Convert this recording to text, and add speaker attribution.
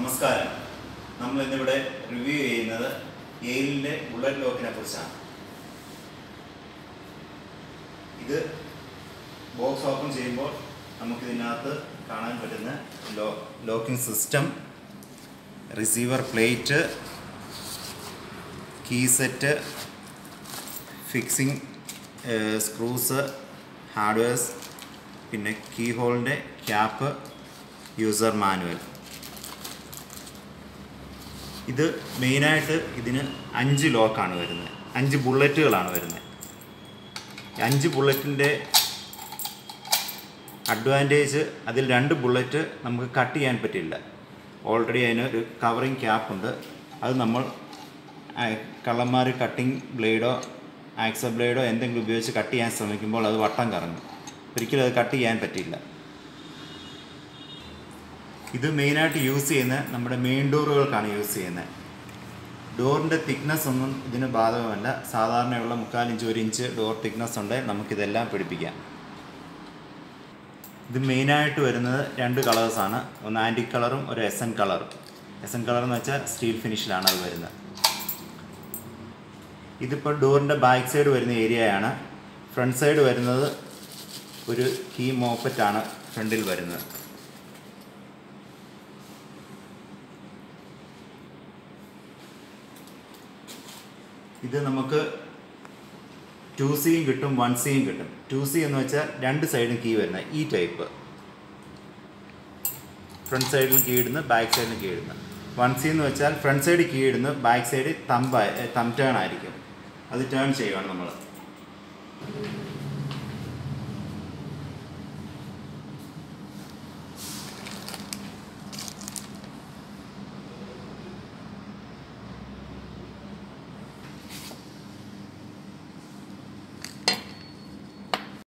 Speaker 1: നമസ്കാരം നമ്മൾ ഇന്നിവിടെ റിവ്യൂ ചെയ്യുന്നത് എയിലിൻ്റെ ബുള്ളറ്റ് ലോക്കിനെ കുറിച്ചാണ് ഇത് ബോക്സ് ഓപ്പൺ ചെയ്യുമ്പോൾ നമുക്കിതിനകത്ത് കാണാൻ പറ്റുന്ന ലോ locking system receiver plate key set fixing screws hardwares പിന്നെ കീ ഹോളിൻ്റെ ക്യാപ്പ് യൂസർ മാനുവൽ ഇത് മെയിനായിട്ട് ഇതിന് അഞ്ച് ലോക്കാണ് വരുന്നത് അഞ്ച് ബുള്ളറ്റുകളാണ് വരുന്നത് അഞ്ച് ബുള്ളറ്റിൻ്റെ അഡ്വാൻറ്റേജ് അതിൽ രണ്ട് ബുള്ളറ്റ് നമുക്ക് കട്ട് ചെയ്യാൻ പറ്റില്ല ഓൾറെഡി അതിന് ഒരു കവറിങ് ക്യാപ്പുണ്ട് അത് നമ്മൾ കള്ളന്മാർ കട്ടിങ് ബ്ലേഡോ ആക്സ ബ്ലേഡോ എന്തെങ്കിലും ഉപയോഗിച്ച് കട്ട് ചെയ്യാൻ ശ്രമിക്കുമ്പോൾ അത് വട്ടം കറങ്ങും ഒരിക്കലും അത് കട്ട് ചെയ്യാൻ പറ്റില്ല ഇത് മെയിനായിട്ട് യൂസ് ചെയ്യുന്നത് നമ്മുടെ മെയിൻ ഡോറുകൾക്കാണ് യൂസ് ചെയ്യുന്നത് ഡോറിൻ്റെ തിക്നെസ് ഒന്നും ഇതിന് ബാധകമല്ല സാധാരണയുള്ള മുക്കാൽ ഇഞ്ച് ഒരു ഇഞ്ച് ഡോർ തിക്നെസ് ഉണ്ട് നമുക്കിതെല്ലാം പിടിപ്പിക്കാം ഇത് മെയിനായിട്ട് വരുന്നത് രണ്ട് കളേഴ്സാണ് ഒന്ന് ആൻറ്റി കളറും ഒരു എസ് എൻ കളറും എസ് എൻ കളർ എന്ന് വെച്ചാൽ സ്റ്റീൽ ഫിനിഷിലാണ് അത് വരുന്നത് ഇതിപ്പോൾ ഡോറിൻ്റെ ബാക്ക് സൈഡ് വരുന്ന ഏരിയയാണ് ഫ്രണ്ട് സൈഡ് വരുന്നത് ഒരു കീ മോപ്പറ്റാണ് ഫ്രണ്ടിൽ വരുന്നത് ഇത് നമുക്ക് ടു സിയും കിട്ടും വൺ സിയും കിട്ടും ടു സി എന്ന് വെച്ചാൽ രണ്ട് സൈഡും കീ വരുന്ന ഈ ടൈപ്പ് ഫ്രണ്ട് സൈഡിലും കീ ഇടുന്നു ബാക്ക് സൈഡിലും കീ ഇടുന്നു വൺ സി എന്ന് വെച്ചാൽ ഫ്രണ്ട് സൈഡ് കീ ഇടുന്നു ബാക്ക് സൈഡ് തമ്പ തം ടേൺ ആയിരിക്കും അത് ടേൺ ചെയ്യുവാണ് നമ്മൾ